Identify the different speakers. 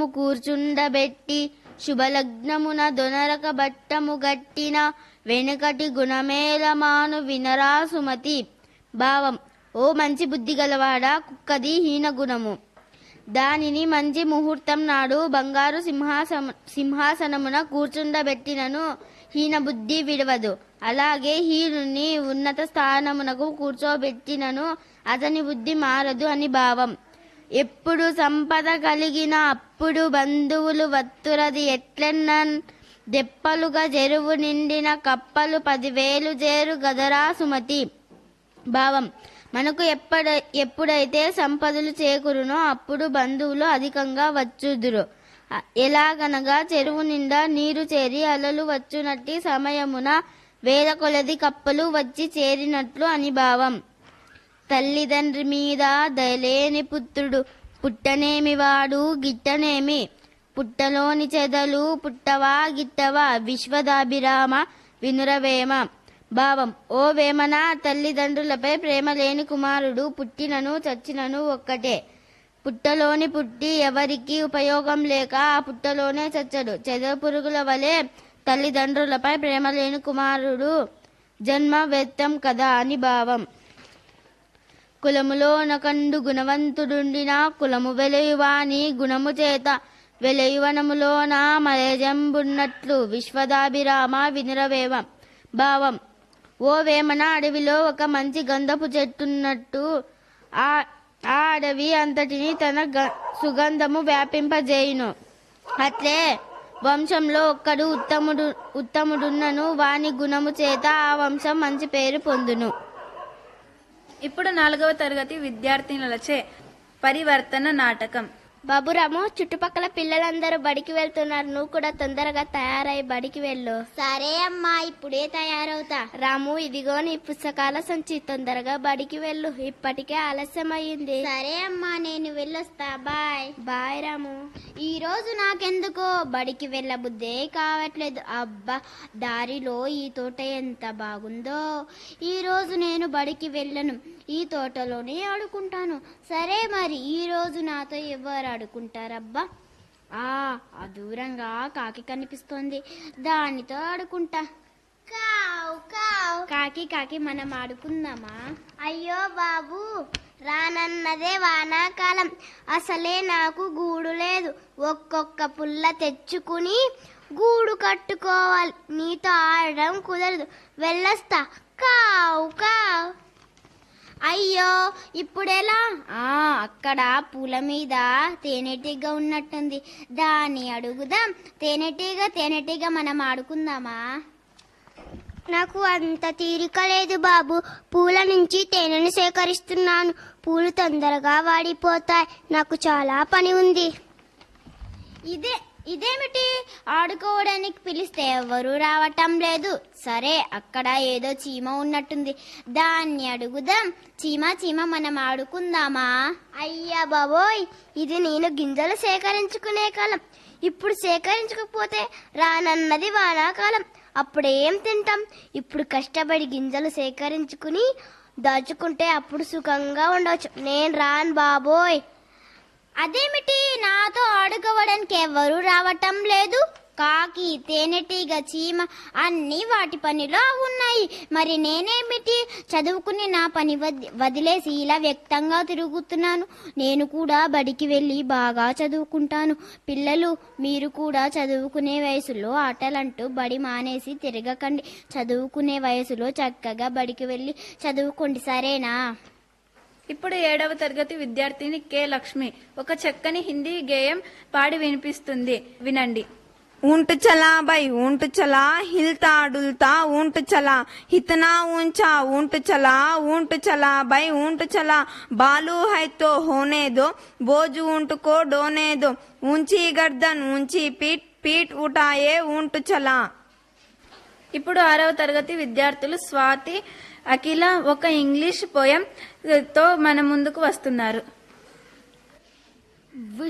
Speaker 1: కూర్చుండబెట్టి శుభలగ్నమున దొనరక బట్టము గట్టిన వెనుకటి గుణమేలమాను వినరా సుమతి భావం ఓ మంచి బుద్ధి గలవాడా కుక్కది హీన గుణము దానిని మంచి ముహూర్తం నాడు బంగారు సింహాసన సింహాసనమున కూర్చుండబెట్టినను హీన బుద్ధి విడవదు అలాగే హీనుని ఉన్నత స్థానమునకు కూర్చోబెట్టినను అతని బుద్ధి మారదు అని భావం ఎప్పుడు సంపద కలిగిన అప్పుడు బంధువులు వత్తురది ఎట్లెన్నన్ దెప్పలుగా చెరువు నిండిన కప్పలు పదివేలు చేరు గదరా సుమతి భావం మనకు ఎప్పడ ఎప్పుడైతే సంపదలు చేకూరునో అప్పుడు బంధువులు అధికంగా వచ్చుదురు అ- ఎలాగనగా చెరువు నిండా నీరు చేరి అలలు వచ్చునట్టి సమయమున వేల కొలది కప్పలు వచ్చి చేరినట్లు అని భావం తల్లిదండ్రి మీద దయలేని పుత్రుడు పుట్టనేమి వాడు గిట్టనేమి పుట్టలోని చెదలు పుట్టవా గిట్టవా విశ్వదాభిరామ వినురవేమ భావం ఓ వేమన తల్లిదండ్రులపై ప్రేమ లేని కుమారుడు పుట్టినను చచ్చినను ఒక్కటే పుట్టలోని పుట్టి ఎవరికి ఉపయోగం లేక ఆ పుట్టలోనే చచ్చడు చెద పురుగుల వలె తల్లిదండ్రులపై ప్రేమ లేని కుమారుడు జన్మ వ్యర్థం కదా అని భావం కులములోన కండు గుణవంతుడుండిన కులము వెలయువాని గుణము చేత వెలయువనములోన మలజంబున్నట్లు విశ్వదాభిరామ వినురవేమ భావం ఓ వేమన అడవిలో ఒక మంచి గంధపు చెట్టున్నట్టు ఆ ఆ అడవి అంతటిని తన గ- సుగంధము వ్యాపింపజేయును అట్లే వంశంలో ఒక్కడు ఉత్తముడు ఉత్తముడున్నను వాని గుణము చేత ఆ వంశం మంచి పేరు పొందును
Speaker 2: ఇప్పుడు నాలుగవ తరగతి విద్యార్థినులచే పరివర్తన నాటకం
Speaker 3: బాబురాము చుట్టుపక్కల పిల్లలందరూ బడికి వెళ్తున్నారు నువ్వు కూడా తొందరగా తయారై బడికి వెళ్ళు సరే అమ్మా ఇప్పుడే తయారవుతా రాము ఇదిగో నీ పుస్తకాల సంచి తొందరగా బడికి వెళ్ళు ఇప్పటికే ఆలస్యం అయ్యింది సరే అమ్మా నేను వెళ్ళొస్తా బాయ్ బాయ్ రాము ఈ రోజు నాకెందుకో బడికి వెళ్ళబుద్దే కావట్లేదు అబ్బా దారిలో ఈ తోట ఎంత బాగుందో ఈ రోజు నేను బడికి వెళ్ళను ఈ తోటలోనే ఆడుకుంటాను సరే మరి ఈ రోజు నాతో ఎవరు ఆడుకుంటారబ్బా ఆ ఆ దూరంగా కాకి కనిపిస్తోంది దానితో ఆడుకుంటా కావ్ కావ్ కాకి కాకి మనం ఆడుకుందామా అయ్యో బాబు రానన్నదే వానాకాలం అసలే నాకు గూడు లేదు ఒక్కొక్క పుల్ల తెచ్చుకుని గూడు కట్టుకోవాలి నీతో ఆడడం కుదరదు వెళ్ళొస్తా కావ్ కావ్ అయ్యో ఇప్పుడెలా ఆ అక్కడ పూల మీద తేనెటీగ ఉన్నట్టుంది దాన్ని అడుగుదాం తేనెటీగ తేనెటీగ మనం ఆడుకుందామా నాకు అంత తీరిక లేదు బాబు పూల నుంచి తేనెను సేకరిస్తున్నాను పూలు తొందరగా వాడిపోతాయి నాకు చాలా పని ఉంది ఇదే ఇదేమిటి ఆడుకోవడానికి పిలిస్తే ఎవరు రావటం లేదు సరే అక్కడ ఏదో చీమ ఉన్నట్టుంది దాన్ని అడుగుదాం చీమ చీమ మనం ఆడుకుందామా అయ్యా బాబోయ్ ఇది నేను గింజలు సేకరించుకునే కాలం ఇప్పుడు సేకరించకపోతే రానన్నది వానాకాలం అప్పుడేం తింటాం ఇప్పుడు కష్టపడి గింజలు సేకరించుకుని దాచుకుంటే అప్పుడు సుఖంగా ఉండవచ్చు నేను రాను బాబోయ్ అదేమిటి నాతో ఆడుకోవడానికి ఎవరు రావటం లేదు కాకి తేనెటీగ చీమ అన్ని వాటి పనిలో ఉన్నాయి మరి నేనేమిటి చదువుకుని నా పని వద్- వదిలేసి ఇలా వ్యక్తంగా తిరుగుతున్నాను నేను కూడా బడికి వెళ్ళి బాగా చదువుకుంటాను పిల్లలు మీరు కూడా చదువుకునే వయసులో ఆటలంటూ బడి మానేసి తిరగకండి చదువుకునే వయసులో చక్కగా బడికి వెళ్ళి చదువుకోండి సరేనా
Speaker 2: ఇప్పుడు ఏడవ తరగతి విద్యార్థిని కె లక్ష్మి ఒక చక్కని హిందీ గేయం పాడి వినిపిస్తుంది వినండి
Speaker 4: ऊंट चला भाई ऊंट चला हिलता डुलता ऊंट चला इतना ऊंचा ऊंट चला ऊंट चला भाई ऊंट चला बालू है तो होने दो बोझ ऊंट को डोने दो ऊंची गर्दन ऊंची पीठ पीठ उठाए ऊंट चला
Speaker 2: ఇప్పుడు ఆరవ తరగతి విద్యార్థులు స్వాతి అఖిల ఒక ఇంగ్లీష్ పోయం తో మన ముందుకు వస్తున్నారు